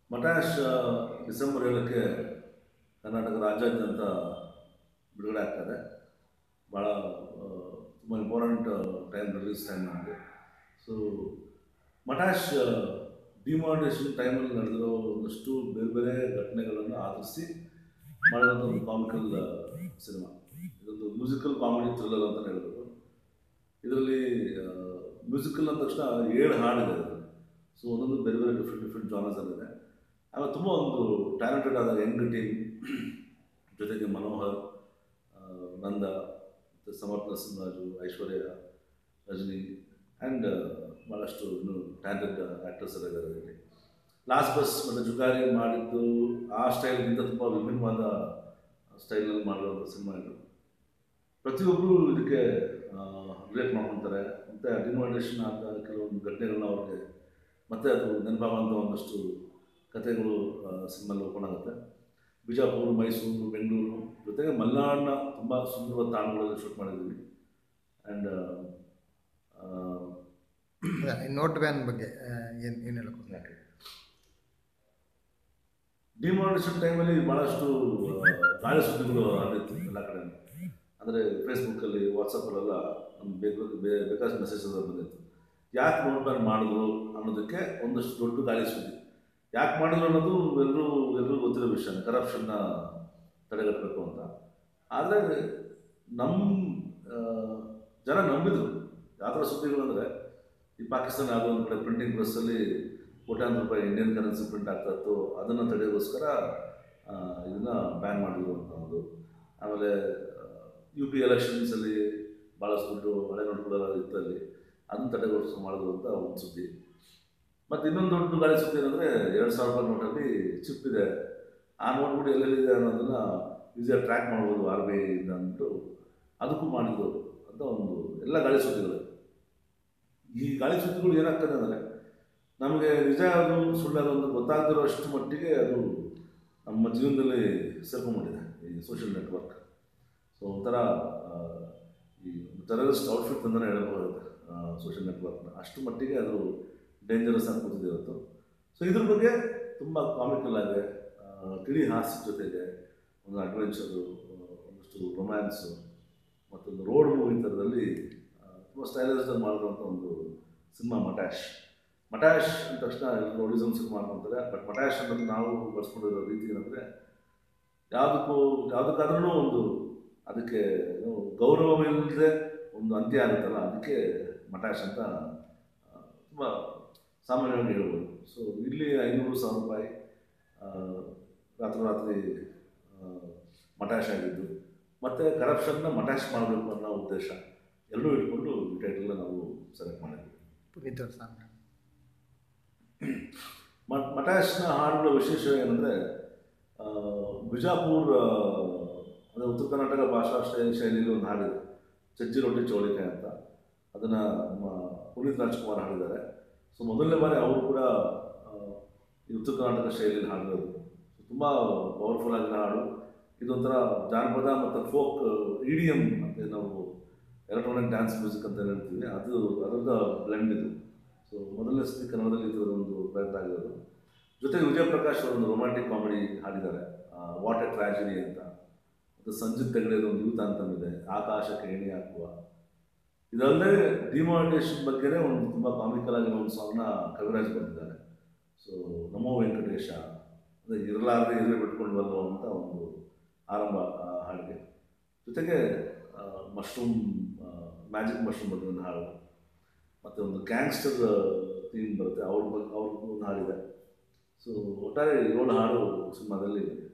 ಮಟಾಶ್ ಆ, ಡಿಸೆಂಬರ್ ಏಳಕ್ಕೆ ಕರ್ನಾಟಕ ರಾಜ್ಯಾದ್ಯಂತ ಬಿಡುಗಡೆ ಆಗ್ತದೆ ಭಾಳ ತುಂಬ ಇಂಪಾರ್ಟೆಂಟ್ ಟೈಮ್ ರಿಲೀಸ್ ಟೈಮ್ ನಮಗೆ ಸೊ ಮಟಾಶ್ ಡಿಮಾನಿಟೇಷನ್ ಟೈಮಲ್ಲಿ ನಡೆದಿರೋ ಒಂದಷ್ಟು ಬೇರೆ ಬೇರೆ ಘಟನೆಗಳನ್ನು ಆಧರಿಸಿ ಮಾಡಿರೋಂಥ ಒಂದು ಕಾಮಿಕಲ್ ಸಿನಿಮಾ ಇದೊಂದು ಮ್ಯೂಸಿಕಲ್ ಕಾಮಿಡಿ ಥ್ರಿಲ್ಲರ್ ಅಂತ ಹೇಳ್ಬೋದು ಇದರಲ್ಲಿ ಮ್ಯೂಸಿಕಲ್ ಅಂದ ತಕ್ಷಣ ಏಳು ಹಾಡಿದೆ ಅದು ಸೊ ಒಂದೊಂದು ಬೇರೆ ಬೇರೆ ಡಿಫ್ರೆಂಟ್ ಡಿಫ್ರೆಂಟ್ ಜಾನರ್ಸಲ್ಲಿದೆ ಆಮೇಲೆ ತುಂಬ ಒಂದು ಟ್ಯಾಲೆಂಟೆಡ್ ಆದ ಯಂಗ್ ಟೀಮ್ ಜೊತೆಗೆ ಮನೋಹರ್ ಆ, ನಂದ ಮತ್ತು ಸಮರ್ಥ ನರಸಿಂಹರಾಜು ಐಶ್ವರ್ಯ ರಜನಿ ಆ್ಯಂಡ್ ಭಾಳಷ್ಟು ಇನ್ನು ಟ್ಯಾಲೆಂಟೆಡ್ ಆ್ಯಕ್ಟರ್ಸ್ ಎಲ್ಲ ಇದ್ದಾರೆ ಇದರಲ್ಲಿ ಲಾಸ್ಟ್ ಬಸ್ ಮತ್ತು ಜುಗಾರಿ ಮಾಡಿದ್ದು ಆ ಸ್ಟೈಲ್ಗಿಂತ ತುಂಬ ವಿಭಿನ್ನವಾದ ಸ್ಟೈಲಲ್ಲಿ ಮಾಡಿರುವಂಥ ಸಿನಿಮಾ ಇದು ಪ್ರತಿಯೊಬ್ಬರು ಇದಕ್ಕೆ ರಿಲೇಟ್ ಮಾಡ್ಕೊತಾರೆ ಮತ್ತು ಡಿಮಾಂಡೇಷನ್ ಆದ ಕೆಲವೊಂದು ಘಟನೆಗಳನ್ನ ಅವ್ರಿಗೆ ಮತ್ತೆ ಅದು ನೆನಪಾಗುವಂಥ ಒಂದಷ್ಟು ಕಥೆಗಳು ಸಿನಿಮಲ್ಲಿ ಓಪನ್ ಆಗುತ್ತೆ ಬಿಜಾಪುರ ಮೈಸೂರು ಬೆಂಗಳೂರು ಜೊತೆಗೆ ಮಲೆನಾಡಿನ ತುಂಬ ಸುಂದರವಾದ ತಾಣಗಳಲ್ಲಿ ಶೂಟ್ ಮಾಡಿದ್ದೀವಿ ಆ್ಯಂಡ್ ನೋಟ್ ಬ್ಯಾನ್ ಬಗ್ಗೆ ಏನು ಏನು ಹೇಳಕ್ಕೆ ಡಿಮಾನಿಟೇಷನ್ ಟೈಮಲ್ಲಿ ಭಾಳಷ್ಟು ಆ, ಗಾಳಿ ಸುದ್ದಿಗಳು ಹರಡಿತ್ತು ಎಲ್ಲ ಕಡೆ ಅಂದರೆ ಫೇಸ್ಬುಕ್ಕಲ್ಲಿ ವಾಟ್ಸಪ್ಪಲ್ಲೆಲ್ಲ ನಮ್ಗೆ ಬೇಕು ಬೇ- ಬೇಕಾದಷ್ಟು ಮೆಸೇಜ್ ಬಂದಿತ್ತು ಯಾಕೆ ನೋಟ್ ಬ್ಯಾನ್ ಮಾಡಿದ್ರು ಅನ್ನೋದಕ್ಕೆ ಒಂದಷ್ಟು ದೊಡ್ಡ ಗಾಳಿ ಸುದ್ದಿ ಯಾಕೆ ಮಾಡಿದ್ರು ಅನ್ನೋದು ಎಲ್ಲರೂ ಎಲ್ಲರೂ ಗೊತ್ತಿರೋ ವಿಷಯ ಕರಪ್ಷನ್ನ ತಡೆಗಟ್ಟಬೇಕು ಅಂತ ಆದರೆ ನಮ್ಮ ಆ, ಜನ ನಂಬಿದ್ರು ಯಾವ ಥರ ಸುದ್ದಿಗಳು ಅಂದರೆ ಈ ಪಾಕಿಸ್ತಾನ ಯಾವುದೋ ಒಂದು ಕಡೆ ಪ್ರಿಂಟಿಂಗ್ ಪ್ರೆಸ್ಸಲ್ಲಿ ಕೋಟ್ಯಾಂತರ ರೂಪಾಯಿ ಇಂಡಿಯನ್ ಕರೆನ್ಸಿ ಪ್ರಿಂಟ್ ಆಗ್ತಾ ಇತ್ತು ಅದನ್ನು ತಡೆಯೋಗೋಸ್ಕರ ಇದನ್ನು ಬ್ಯಾನ್ ಮಾಡಿದ್ರು ಅಂತ ಒಂದು ಆಮೇಲೆ ಯು ಪಿ ಎಲೆಕ್ಷನ್ಸಲ್ಲಿ ಭಾಳಷ್ಟು ದುಡ್ಡು ಹಳೆ ನೋಟ್ಗಳೆಲ್ಲ ಇತ್ತಲ್ಲಿ ಅದನ್ನು ತಡೆಗೋಸ್ಕರ ಮಾಡಿದ್ರು ಅಂತ ಒಂದು ಸುದ್ದಿ ಮತ್ತು ಇನ್ನೊಂದು ದೊಡ್ಡ ಗಾಳಿ ಸುದ್ದಿ ಏನಂದರೆ ಎರಡು ಸಾವಿರ ರೂಪಾಯಿ ನೋಟಲ್ಲಿ ಚಿಪ್ ಇದೆ ಆ ನೋಟ್ ಬಿಟ್ಟು ಎಲ್ಲೆಲ್ಲಿದೆ ಅನ್ನೋದನ್ನು ಈಸಿಯಾಗಿ ಟ್ರ್ಯಾಕ್ ಮಾಡ್ಬೋದು ಆರ್ ಬಿ ಐ ಅಂದ್ಬಿಟ್ಟು ಅದಕ್ಕೂ ಮಾಡಿದ್ರು ಅಂತ ಒಂದು ಎಲ್ಲ ಗಾಳಿ ಸುದ್ದಿಗಳು ಈ ಗಾಳಿ ಸುದ್ದಿಗಳು ಏನಾಗ್ತದೆ ಅಂದರೆ ನಮಗೆ ನಿಜ ಅದು ಸುಳ್ಳದು ಅಂತ ಗೊತ್ತಾಗದಿರೋ ಅಷ್ಟು ಮಟ್ಟಿಗೆ ಅದು ನಮ್ಮ ಜೀವನದಲ್ಲಿ ಸೇರ್ಕೊಂಡ್ಬಿಟ್ಟಿದೆ ಈ ಸೋಷಿಯಲ್ ನೆಟ್ವರ್ಕ್ ಸೊ ಒಂಥರ ಆ, ಈ ಟೆರರಿಸ್ಟ್ ಔಟ್ಫಿಟ್ ಅಂತಲೇ ಹೇಳ್ಬೋದು ಸೋಷಿಯಲ್ ನೆಟ್ವರ್ಕ್ನ ಅಷ್ಟು ಮಟ್ಟಿಗೆ ಅದು ಡೇಂಜರಸ್ ಆಗಿ ಕೂತಿದೆ ಇವತ್ತು ಸೊ ಇದ್ರ ಬಗ್ಗೆ ತುಂಬ ಕಾಮಿಕಲ್ ಆಗಿ ಆ, ತಿಳಿ ಹಾಸ್ಯ ಜೊತೆಗೆ ಒಂದು ಅಡ್ವೆಂಚರು ಒಂದಷ್ಟು ರೊಮ್ಯಾನ್ಸು ಮತ್ತೊಂದು ರೋಡ್ ಮೂವಿ ಥರದಲ್ಲಿ ತುಂಬ ಸ್ಟೈಲಿಶ್ ಆಗಿ ಮಾಡಿರುವಂಥ ಒಂದು ಸಿನಿಮಾ ಮಟ್ಯಾಶ್ ಮಟ್ಯಾಶ್ ಅಂದ ತಕ್ಷಣ ಎಲ್ಲರೂ ಒಡಿಸಮ್ ಸಿನಿಮಾ ಮಾಡ್ಕೊತಾರೆ ಬಟ್ ಮಟ್ಯಾಶ್ ಅನ್ನೋದು ನಾವು ಬಳಸ್ಕೊಂಡಿರೋ ರೀತಿ ಏನಂದರೆ ಯಾವುದಕ್ಕೂ ಯಾವುದಕ್ಕಾದ್ರೂ ಒಂದು ಅದಕ್ಕೆ ಏನು ಗೌರವವಿಲ್ಲದೆ ಒಂದು ಅಂತ್ಯ ಆಗುತ್ತಲ್ಲ ಅದಕ್ಕೆ ಮಟ್ಯಾಶ್ ಅಂತ ತುಂಬ ಸಾಮಾನ್ಯವಾಗಿ ಹೇಳ್ಬೋದು ಸೊ ಇಲ್ಲಿ ಐನೂರು ಸಾವಿರ ರೂಪಾಯಿ ಆ, ರಾತ್ರೋರಾತ್ರಿ ಆ, ಮಟ್ಯಾಶ್ ಆಗಿದ್ದು ಮತ್ತು ಕರಪ್ಷನ್ನ ಮಟ್ಯಾಶ್ ಮಾಡಬೇಕು ಅನ್ನೋ ಉದ್ದೇಶ ಎರಡೂ ಇಟ್ಕೊಂಡು ಈ ಟೈಟಲ್ನ ನಾವು ಸೆಲೆಕ್ಟ್ ಮಾಡಿದ್ವಿ ಪುನೀತ್ ಅವ್ರ ಸಾಂಗ್ ಮ- ಮಟಾಶ್ನ ಹಾಡುಗಳ ವಿಶೇಷ ಏನಂದರೆ ಬಿಜಾಪುರ ಅಂದರೆ ಉತ್ತರ ಕರ್ನಾಟಕ ಭಾಷಾ ಶೈಲಿ ಶೈಲಿಯಲ್ಲಿ ಒಂದು ಹಾಡಿದೆ ಚಜ್ಜಿ ರೊಟ್ಟಿ ಚೌಳಿಕಾಯಿ ಅಂತ ಅದನ್ನು ನಮ್ಮ ಪುನೀತ್ ರಾಜ್ಕುಮಾರ್ ಹಾಡಿದ್ದಾರೆ ಸೊ ಮೊದಲನೇ ಬಾರಿ ಅವರು ಕೂಡ ಆ, ಈ ಉತ್ತರ ಕರ್ನಾಟಕ ಶೈಲಿಯಲ್ಲಿ ಹಾಡಿರೋದು ತುಂಬ ಪವರ್ಫುಲ್ ಆಗಿರೋ ಹಾಡು ಇದೊಂಥರ ಜಾನಪದ ಮತ್ತು ಫೋಕ್ ಇ ಡಿ ಎಮ್ ಅಂತ ನಾವು ಎಲೆಕ್ಟ್ರಾನಿಕ್ ಡ್ಯಾನ್ಸ್ ಮ್ಯೂಸಿಕ್ ಅಂತ ಹೇಳ್ತೀವಿ ಅದು ಅದರದ ಬ್ಲೆಂಡ್ ಇದು ಸೊ ಮೊದಲನೇ ಸತಿ ಕನ್ನಡದಲ್ಲಿ ಇದರದೊಂದು ಪ್ರಯತ್ನ ಆಗಿರೋದು ಜೊತೆಗೆ ವಿಜಯ ಪ್ರಕಾಶ್ ಅವರೊಂದು ರೊಮ್ಯಾಂಟಿಕ್ ಕಾಮಿಡಿ ಹಾಡಿದ್ದಾರೆ ವಾಟ್ ಎ ಟ್ರಾಜಿಡಿ ಅಂತ ಮತ್ತು ಸಂಜಿತ್ ಹೆಗಡೆದು ಒಂದು ಯೂತ್ ಅಂತಮ್ ಇದೆ ಆಕಾಶಕ್ಕೆ ಎಣೆ ಹಾಕುವ ಇದಲ್ಲದೆ ಡಿಮಾನಿಟೇಷನ್ ಬಗ್ಗೆನೇ ಒಂದು ತುಂಬ ಕಾಮಿಕಲ್ ಆಗಿರೋ ಒಂದು ಸಾಂಗ್ನ ಕವಿರಾಜ್ ಬಂದಿದ್ದಾರೆ ಸೊ ನಮೋ ವೆಂಕಟೇಶ ಅಂದರೆ ಇರಲಾರದೆ ಇರಲೇ ಬಿಟ್ಕೊಂಡ್ವಲ್ಲೋ ಅಂತ ಒಂದು ಆರಂಭ ಆ ಹಾಡಿಗೆ ಜೊತೆಗೆ ಮಶ್ರೂಮ್ ಮ್ಯಾಜಿಕ್ ಮಶ್ರೂಮ್ ಬಗ್ಗೆ ಒಂದು ಹಾಡು ಮತ್ತು ಒಂದು ಗ್ಯಾಂಗ್ಸ್ಟರ್ ಥೀಮ್ ಬರುತ್ತೆ ಅವ್ರ ಬಗ್ಗೆ ಅವ್ರದ್ದು ಒಂದು ಹಾಡಿದೆ ಸೊ ಒಟ್ಟಾರೆ ಏಳು ಹಾಡು ಸಿನಿಮಾದಲ್ಲಿ